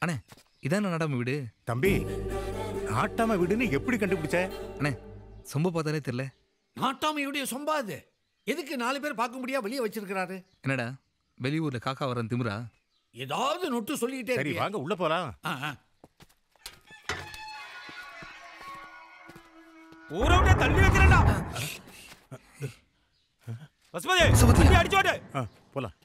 அண்ணே இதான நாடாம வீடு தம்பி நாட்டாம வீடுன்னு எப்படி கண்டுபிடிச்ச அண்ணே சொம்ப பார்த்தாலே தெரியல நாட்டாமையுடைய சொம்பா இது எதுக்கு நாலு பேர் பார்க்கும்படியா வெளியே வச்சிருக்கிறாரு என்னடா வெளியூர்ல காக்கா வரன் திமிரா ஏதாவது நொட்டு சொல்லிக்கிட்டே சரி இருப்பியே. வாங்க உள்ள போலாம் ஆ, ஆ. ஊரை விட்டு தள்ளி வைக்கிறேன்டா பசுபதி வண்டி அடிச்சு ஓட்டு ஆ, போலாம்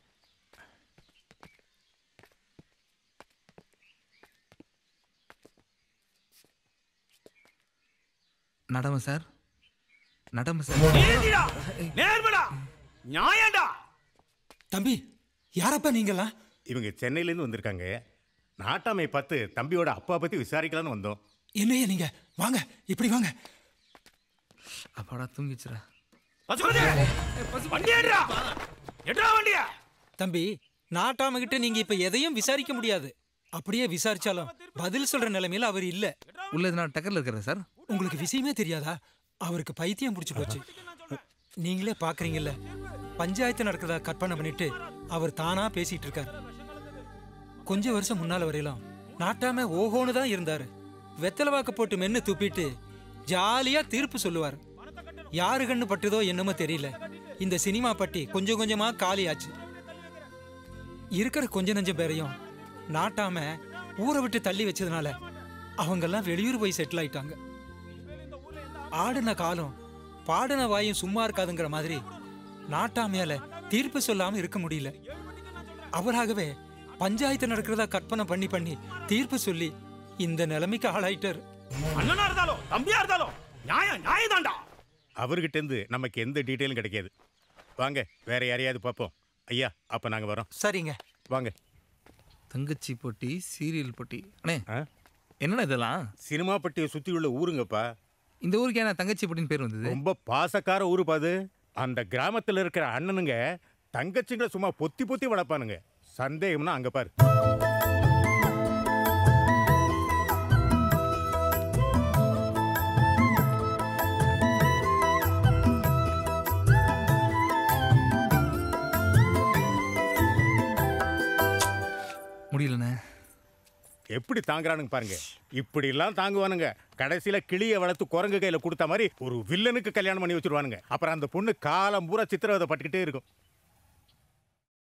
நடம சார் நடம சார் நீதிடா நேர்மடா நியாயம்டா தம்பி யாரப்பா நீங்களாம் இவங்க சென்னையிலேருந்து வந்திருக்காங்க நாட்டாமை பார்த்து தம்பியோட அப்பா பத்தி விசாரிக்கலாம்னு வந்தோம் என்னையா நீங்க வாங்க இப்படி வாங்க அப்பாடா தூங்கிச்சுடா பசுபதி வண்டி எடுடா எடுடா வண்டியா தம்பி நாட்டாம கிட்ட நீங்க இப்ப எதையும் விசாரிக்க முடியாது அப்படியே விசாரிச்சாலும் பதில் சொல்ற நிலைமையில அவர் இல்ல உள்ள எதுனா டக்கர்ல இருக்கிற சார் உங்களுக்கு விஷயமே தெரியாதா அவருக்கு பைத்தியம் பிடிச்சு போச்சு நீங்களே பாக்குறீங்கல்ல பஞ்சாயத்து நடக்கிறதா கற்பனை பண்ணிட்டு அவர் தானா பேசிட்டு இருக்காரு கொஞ்ச வருஷம் முன்னால வரையிலும் நாட்டாம ஓஹோன்னு தான் இருந்தாரு வெத்தலை வாக்க போட்டு மென்னு துப்பிட்டு ஜாலியா தீர்ப்பு சொல்லுவார் யாரு கண்ணு பட்டுதோ என்னமோ தெரியல இந்த சினிமா பட்டி கொஞ்சம் கொஞ்சமா காலியாச்சு இருக்கிற கொஞ்ச நஞ்ச பேரையும் நாட்டாம ஊரை விட்டு தள்ளி வச்சதுனால அவங்கெல்லாம் வெளியூர் போய் செட்டில் ஆயிட்டாங்க ஆடின காலம் பாடின வாயும் சும்மா இருக்காதுங்கிற மாதிரி நாட்டாமையால தீர்ப்பு சொல்லாம இருக்க முடியல அவராகவே பஞ்சாயத்து நடக்கிறதா கற்பனை பண்ணி பண்ணி தீர்ப்பு சொல்லி இந்த நிலைமைக்கு ஆளாயிட்டாரு அண்ணனா இருந்தாலும் தம்பியா இருந்தாலும் நியாயம் நியாயம்தான்டா அவர்கிட்ட இருந்து நமக்கு எந்த டீட்டெயிலும் கிடைக்காது வாங்க வேற யாரையாவது பார்ப்போம் ஐயா அப்ப நாங்க வரோம் சரிங்க வாங்க தங்கச்சி போட்டி சீரியல் போட்டி அண்ணே ஆ? என்னண்ணா இதெல்லாம் சினிமா பட்டியை சுத்தி உள்ள ஊருங்கப்பா இந்த ஊருக்கு ஏன்னா தங்கச்சி போட்டின்னு பேர் வந்தது ரொம்ப பாசக்கார ஊரு பாது அந்த கிராமத்துல இருக்கிற அண்ணனுங்க தங்கச்சிங்களை சும்மா பொத்தி பொத்தி வளர்ப்பானுங்க சந்தேகம்னா அங்க பாரு முடியலண்ணே எப்படி தாங்குறானுங்க பாருங்க இப்படி எல்லாம் தாங்குவானுங்க கடைசியில கிளிய வளர்த்து குரங்கு கையில கொடுத்த மாதிரி ஒரு வில்லனுக்கு கல்யாணம் பண்ணி வச்சிருவானுங்க அப்புறம் அந்த பொண்ணு காலம் பூரா சித்திரவதை பட்டுக்கிட்டே இருக்கும்